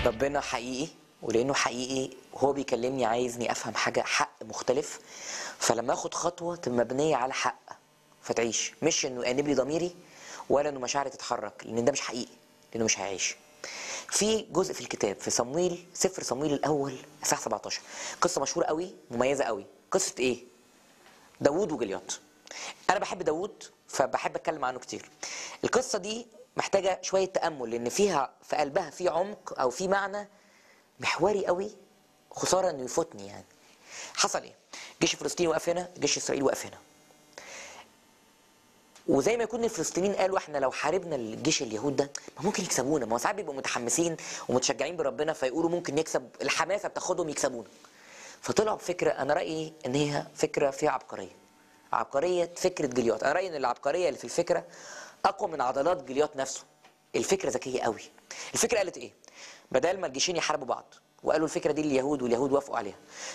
ربنا حقيقي ولانه حقيقي هو بيكلمني عايزني افهم حاجه حق مختلف فلما اخد خطوه تبقى مبنيه على حق فتعيش مش انه يأنب لي ضميري ولا انه مشاعري تتحرك لان ده مش حقيقي لانه مش هيعيش في جزء في الكتاب في صمويل سفر صمويل الاول اصحاح 17 قصه مشهوره قوي مميزه قوي قصه ايه داوود وجليات انا بحب داوود فبحب اتكلم عنه كتير القصه دي محتاجه شويه تامل لان فيها في قلبها في عمق او في معنى محوري قوي خساره انه يفوتني يعني حصل ايه جيش الفلسطيني واقف هنا جيش اسرائيل واقف هنا وزي ما يكون الفلسطينيين قالوا احنا لو حاربنا الجيش اليهود ده ما ممكن يكسبونا ما هو ساعات بيبقوا متحمسين ومتشجعين بربنا فيقولوا ممكن نكسب الحماسه بتاخدهم يكسبونا فطلعوا بفكره انا رايي ان هي فكره فيها عبقريه عبقريه فكره جليات انا رايي ان العبقريه اللي في الفكره اقوى من عضلات جليات نفسه الفكره ذكيه قوي الفكره قالت ايه بدل ما الجيشين يحاربوا بعض وقالوا الفكره دي لليهود واليهود وافقوا عليها